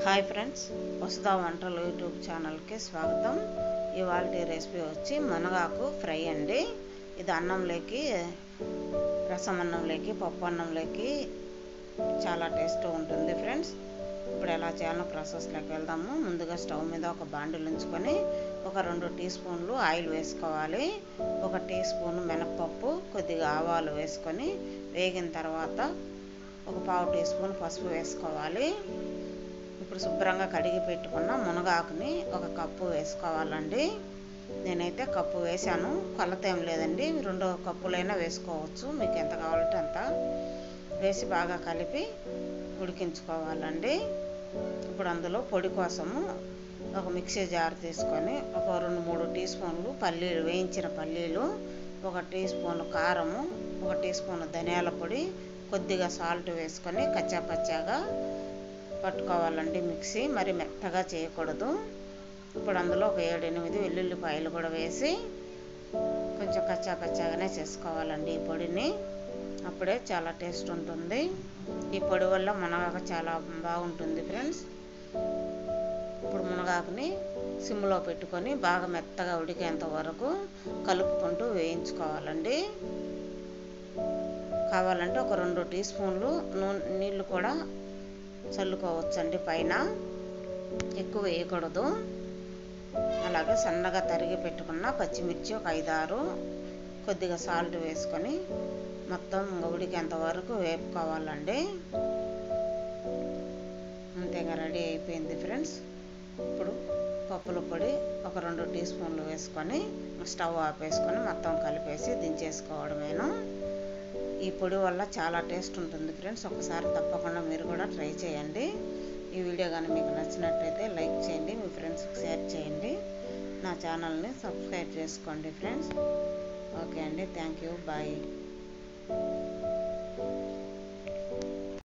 hi friends Vasudha వంటలు YouTube ఛానల్కి స్వాగతం ఇవాళ రెసిపీ వచ్చి మునగాకు ఫ్రై అండి ఇది అన్నంలోకి రసం అన్నంలోకి పప్పు అన్నంలోకి చాలా టేస్ట్ ఉంటుంది ఫ్రెండ్స్ ఇప్పుడు ఎలా చేయాలో ప్రాసెస్లోకి వెళ్దాము ముందుగా స్టవ్ మీద ఒక బాండిల్ ఉంచుకొని ఒక రెండు టీ స్పూన్లు ఆయిల్ వేసుకోవాలి ఒక టీ స్పూన్ మినప్పప్పు కొద్దిగా ఆవాలు వేసుకొని వేగిన తర్వాత ఒక పావు టీ స్పూన్ పసుపు వేసుకోవాలి ఇప్పుడు శుభ్రంగా కడిగి పెట్టుకున్న మునగాకుని ఒక కప్పు వేసుకోవాలండి నేనైతే కప్పు వేసాను కొలత ఏం లేదండి రెండో కప్పులైనా వేసుకోవచ్చు మీకు ఎంత కావాలంటే అంత వేసి బాగా కలిపి ఉడికించుకోవాలండి ఇప్పుడు అందులో పొడి కోసము ఒక మిక్సీ జార్ తీసుకొని ఒక రెండు మూడు టీ స్పూన్లు పల్లీలు వేయించిన పల్లీలు ఒక టీ స్పూన్ కారము ఒక టీ స్పూన్ ధనియాల పొడి కొద్దిగా సాల్ట్ వేసుకొని కచ్చా పచ్చాగా పట్టుకోవాలండి మిక్సీ మరి మెత్తగా చేయకూడదు ఇప్పుడు అందులో ఒక ఏడు ఎనిమిది వెల్లుల్లిపాయలు కూడా వేసి కొంచెం కచ్చా పచ్చాగానే చేసుకోవాలండి ఈ పొడిని అప్పుడే చాలా టేస్ట్ ఉంటుంది ఈ పొడి వల్ల మునగాకు చాలా బాగుంటుంది ఫ్రెండ్స్ ఇప్పుడు మునగాకుని సిమ్లో పెట్టుకొని బాగా మెత్తగా ఉడికేంత వరకు కలుపుకుంటూ వేయించుకోవాలండి కావాలంటే ఒక రెండు టీ స్పూన్లు నూనె నీళ్ళు కూడా చల్లుకోవచ్చండి పైన ఎక్కువ వేయకూడదు అలాగే సన్నగా తరిగి పెట్టుకున్న పచ్చిమిర్చి ఒక ఐదారు కొద్దిగా సాల్ట్ వేసుకొని మొత్తం ఉడికేంత వరకు వేపుకోవాలండి అంతేగా రెడీ అయిపోయింది ఫ్రెండ్స్ ఇప్పుడు పప్పుల పొడి ఒక రెండు టీ స్పూన్లు వేసుకొని స్టవ్ ఆపేసుకొని మొత్తం కలిపేసి దించేసుకోవడమేను ఈ పొడి వల్ల చాలా టేస్ట్ ఉంటుంది ఫ్రెండ్స్ ఒకసారి తప్పకుండా మీరు కూడా ట్రై చేయండి ఈ వీడియో కానీ మీకు నచ్చినట్లయితే లైక్ చేయండి మీ ఫ్రెండ్స్కి షేర్ చేయండి నా ఛానల్ని సబ్స్క్రైబ్ చేసుకోండి ఫ్రెండ్స్ ఓకే అండి థ్యాంక్ యూ బాయ్